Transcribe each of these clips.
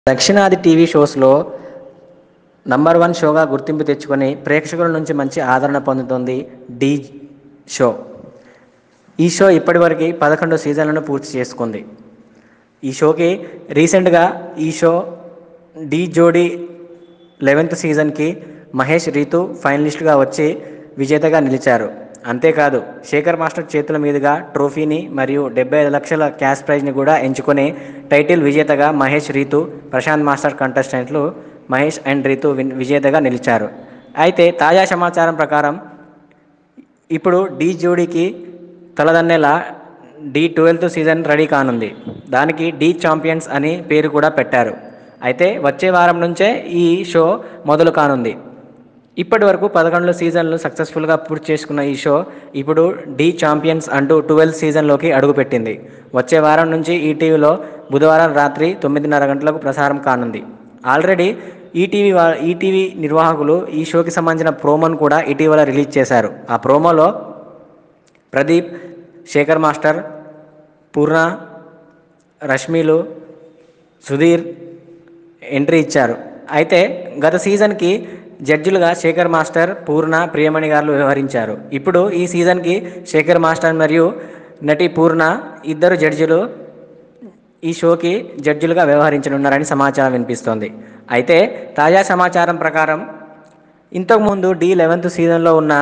దక్షిణాది టీవీ షోస్లో number one షోగా గుర్తింపు తెచ్చుకొని ప్రేక్షకుల నుంచి మంచి ఆదరణ పొందుతుంది డీ షో ఈ షో ఇప్పటివరకు పదకొండు సీజన్లను పూర్తి చేసుకుంది ఈ షోకి రీసెంట్గా ఈ షో డీ జోడీ లెవెన్త్ సీజన్కి మహేష్ రీతు ఫైనలిస్ట్గా వచ్చి విజేతగా నిలిచారు అంతేకాదు శేఖర్ మాస్టర్ చేతుల మీదుగా ట్రోఫీని మరియు డెబ్బై ఐదు లక్షల క్యాష్ ప్రైజ్ని కూడా ఎంచుకొని టైటిల్ విజేతగా మహేష్ రీతు ప్రశాంత్ మాస్టర్ కంటెస్టెంట్లు మహేష్ అండ్ రీతు విన్- విజేతగా నిలిచారు అయితే తాజా సమాచారం ప్రకారం ఇప్పుడు డీ జోడీకి తలదన్నేలా డి ట్వెల్త్ సీజన్ రెడీ కానుంది దానికి డి ఛాంపియన్స్ అని పేరు కూడా పెట్టారు అయితే వచ్చే వారం నుంచే ఈ షో మొదలు కానుంది ఇప్పటి వరకు పదకొండు సీజన్లు సక్సెస్ఫుల్గా పూర్తి చేసుకున్న ఈ షో ఇప్పుడు డి ఛాంపియన్స్ అంటూ ట్వెల్త్ సీజన్లోకి అడుగుపెట్టింది వచ్చే వారం నుంచి ఈటీవీలో బుధవారం రాత్రి తొమ్మిదిన్నర గంటలకు ప్రసారం కానుంది ఆల్రెడీ ఈటీవీ వా ఈటీవీ నిర్వాహకులు ఈ షోకి సంబంధించిన ప్రోమోను కూడా ఇటీవల రిలీజ్ చేశారు ఆ ప్రోమోలో ప్రదీప్ శేఖర్ మాస్టర్ పూర్ణ రష్మిలు సుధీర్ ఎంట్రీ ఇచ్చారు అయితే గత సీజన్కి జడ్జిలుగా శేఖర్ మాస్టర్ పూర్ణ ప్రియమణి గారు వ్యవహరించారు ఇప్పుడు ఈ సీజన్కి శేఖర్ మాస్టర్ మరియు నటి పూర్ణ ఇద్దరు జడ్జిలు ఈ షోకి జడ్జిలుగా వ్యవహరించనున్నారని సమాచారం వినిపిస్తోంది అయితే తాజా సమాచారం ప్రకారం ఇంతకుముందు డి లెవెన్త్ సీజన్లో ఉన్న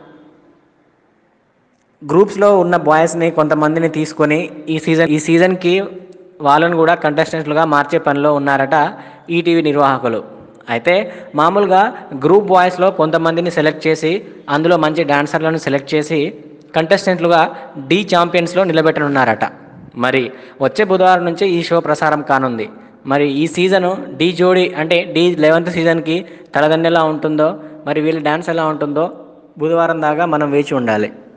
గ్రూప్స్లో ఉన్న బాయ్స్ని కొంతమందిని తీసుకొని ఈ సీజన్ ఈ సీజన్కి వాళ్ళను కూడా కంటెస్టెంట్లుగా మార్చే పనిలో ఉన్నారట ఈటీవీ నిర్వాహకులు అయితే మామూలుగా గ్రూప్ బాయ్స్లో కొంతమందిని సెలెక్ట్ చేసి అందులో మంచి డాన్సర్లను సెలెక్ట్ చేసి కంటెస్టెంట్లుగా డి ఛాంపియన్స్లో నిలబెట్టనున్నారట మరి వచ్చే బుధవారం నుంచి ఈ షో ప్రసారం కానుంది మరి ఈ సీజను డి జోడీ అంటే డి లెవెన్త్ సీజన్కి తలదండెలా ఉంటుందో మరి వీళ్ళ డ్యాన్స్ ఎలా ఉంటుందో బుధవారం దాకా మనం వేచి ఉండాలి